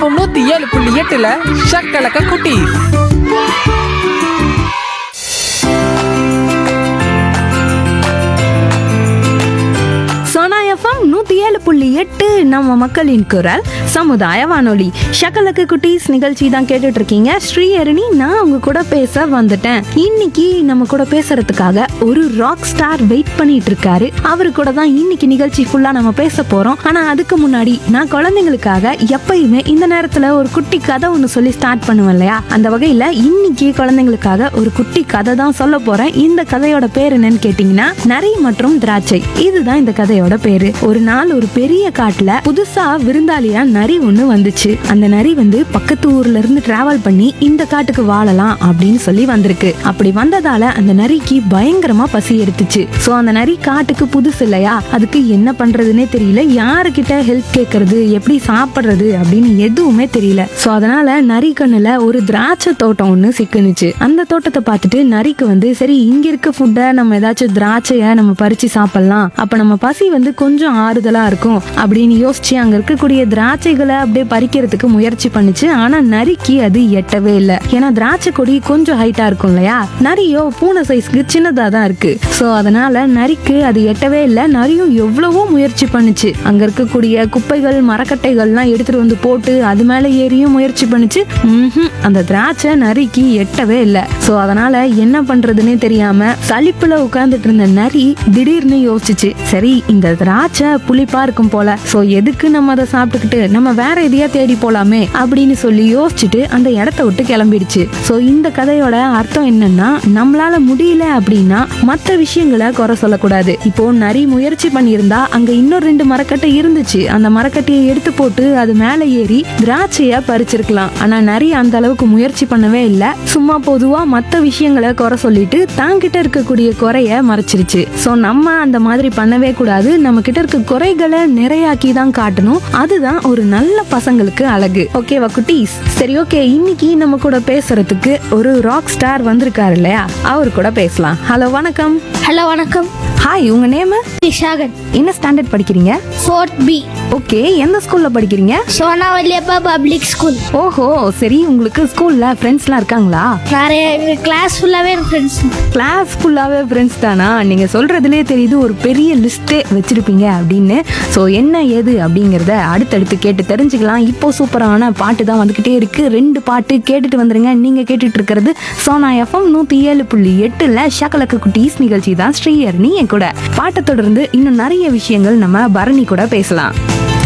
FM நூத்தி ஏழு புள்ளி எட்டுல ஷக்கலக்க குட்டி சோனா எஃப்எம் நூத்தி ஏழு புள்ளி எட்டு நம்ம மக்களின் குரல் சமுதாய வானொலி ஷக்கலக்கு குட்டீஸ் நிகழ்ச்சி தான் கேட்டுட்டு இருக்கீங்க ஸ்ரீஹரணி நான் உங்க கூட பேச வந்துட்டேன் இன்னைக்கு நம்ம கூட பேசுறதுக்காக ஒரு ராக் ஸ்டார் வெயிட் பண்ணிட்டு இருக்காரு அவரு கூட தான் இன்னைக்கு நிகழ்ச்சி ஃபுல்லா நம்ம பேச போறோம் ஆனா அதுக்கு முன்னாடி நான் குழந்தைங்களுக்காக எப்பயுமே இந்த நேரத்துல ஒரு குட்டி கதை ஒன்று சொல்லி ஸ்டார்ட் பண்ணுவேன் இல்லையா அந்த வகையில இன்னைக்கு குழந்தைங்களுக்காக ஒரு குட்டி கதை தான் சொல்ல போறேன் இந்த கதையோட பேர் என்னன்னு கேட்டீங்கன்னா நரி மற்றும் திராட்சை இதுதான் இந்த கதையோட பேரு ஒரு நாள் ஒரு பெரிய காட்டுல புதுசா விருந்தாளியா நரி ஒண்ணு வந்துச்சு அந்த நரி வந்து பக்கத்து ஊர்ல இருந்து டிராவல் பண்ணி இந்த காட்டுக்கு வாழலாம் அப்படின்னு சொல்லி வந்திருக்கு அப்படி வந்ததால அந்த நரிக்கு பயங்கரமா பசி எடுத்துச்சு சோ அந்த நரி காட்டுக்கு புதுசு இல்லையா அதுக்கு என்ன பண்றதுன்னே தெரியல யாருக்கிட்ட ஹெல்ப் கேட்கறது எப்படி சாப்பிடுறது அப்படின்னு எதுவுமே தெரியல சோ அதனால நரி கண்ணுல ஒரு திராட்சை தோட்டம் ஒண்ணு சிக்குனுச்சு அந்த தோட்டத்தை பார்த்துட்டு நரிக்கு வந்து சரி இங்க இருக்க ஃபுட்டை நம்ம ஏதாச்சும் திராட்சைய நம்ம பறிச்சு சாப்பிடலாம் அப்ப நம்ம பசி வந்து கொஞ்சம் ஆறுதலா இருக்கும் அப்படின்னு யோசிச்சு அங்க இருக்கக்கூடிய திராட்சைகளை அப்படியே பறிக்கிறதுக்கு முயற்சி பண்ணுச்சு ஆனா நரிக்கு அது எட்டவே இல்லை ஏன்னா திராட்சை கொடி கொஞ்சம் ஹைட்டா இருக்கும் இல்லையா நரியோ பூனை சைஸ்க்கு சின்னதா தான் இருக்கு சோ அதனால நரிக்கு அது எட்டவே இல்லை நரியும் எவ்வளவோ முயற்சி பண்ணுச்சு அங்க இருக்கக்கூடிய குப்பைகள் மரக்கட்டைகள்லாம் எடுத்துட்டு வந்து போட்டு அது மேல ஏறியும் முயற்சி பண்ணுச்சு ம்ஹும், அந்த திராட்சை நரிக்கு எட்டவே இல்லை சோ அதனால என்ன பண்றதுன்னே தெரியாம சலிப்புல உட்கார்ந்துட்டு இருந்த நரி திடீர்னு யோசிச்சுச்சு சரி இந்த திராட்சை புளிப்பா இருக்கும் போல சோ எதுக்கு நம்ம அதை சாப்பிட்டுக்கிட்டு நம்ம வேற எதையா தேடி போலாமே அப்படின்னு சொல்லி யோசிச்சுட்டு அந்த இடத்த விட்டு கிளம்பிடுச்சு சோ இந்த கதையோட அர்த்தம் என்னன்னா நம்மளால முடியல அப்படின்னா மற்ற விஷயங்களை குறை சொல்லக்கூடாது இப்போ நரி முயற்சி பண்ணியிருந்தா அங்க இன்னும் ரெண்டு மரக்கட்டை இருந்துச்சு அந்த மரக்கட்டையை எடுத்து போட்டு அது மேல ஏறி திராட்சைய பறிச்சிருக்கலாம் ஆனா நரி அந்த அளவுக்கு முயற்சி பண்ணவே இல்ல சும்மா பொதுவா மற்ற விஷயங்களை குறை சொல்லிட்டு தாங்கிட்ட இருக்கக்கூடிய குறைய மறைச்சிருச்சு சோ நம்ம அந்த மாதிரி பண்ணவே கூடாது நம்ம கிட்ட இருக்க குறைகளை நிறையாக்கி தான் காட்டணும் அதுதான் ஒரு நல்ல பசங்களுக்கு அழகு ஓகேவா குட்டீஸ் சரி ஓகே இன்னைக்கு நம்ம கூட பேசுறதுக்கு ஒரு ராக் ஸ்டார் வந்திருக்காரு இல்லையா அவர் கூட பேசலாம் ஹலோ வணக்கம் ஹலோ வணக்கம் ஹாய் உங்க நேம் திஷாகன் என்ன ஸ்டாண்டர்ட் படிக்கிறீங்க ஃபோர்த் பி ஓகே எந்த ஸ்கூல்ல படிக்கிறீங்க சோனா வல்லியப்பா பப்ளிக் ஸ்கூல் ஓஹோ சரி உங்களுக்கு ஸ்கூல்ல ஃப்ரெண்ட்ஸ்லாம் இருக்காங்களா நிறைய எங்கள் கிளாஸ் ஃபுல்லாகவே ஃப்ரெண்ட்ஸ் கிளாஸ் ஃபுல்லாவே ஃப்ரெண்ட்ஸ் தானா நீங்க சொல்றதுலே தெரியுது ஒரு பெரிய லிஸ்ட்டே வச்சிருப்பீங்க அப்படின்னு ஸோ என்ன ஏது அப்படிங்கிறத அடுத்தடுத்து கேட்டு தெரிஞ்சுக்கலாம் இப்போ சூப்பரான பாட்டு தான் வந்துகிட்டே இருக்கு ரெண்டு பாட்டு கேட்டுட்டு வந்துருங்க நீங்க கேட்டுட்டு இருக்கிறது சோனா எஃப்எம் நூத்தி ஏழு புள்ளி எட்டுல ஷகலக்கு குட்டீஸ் நிகழ்ச்சி தான் ஸ்ரீயர்னி என் கூட பாட்டை தொடர்ந்து இன்னும் நிறைய விஷயங்கள் நம்ம பரணி கூட பேசலாம்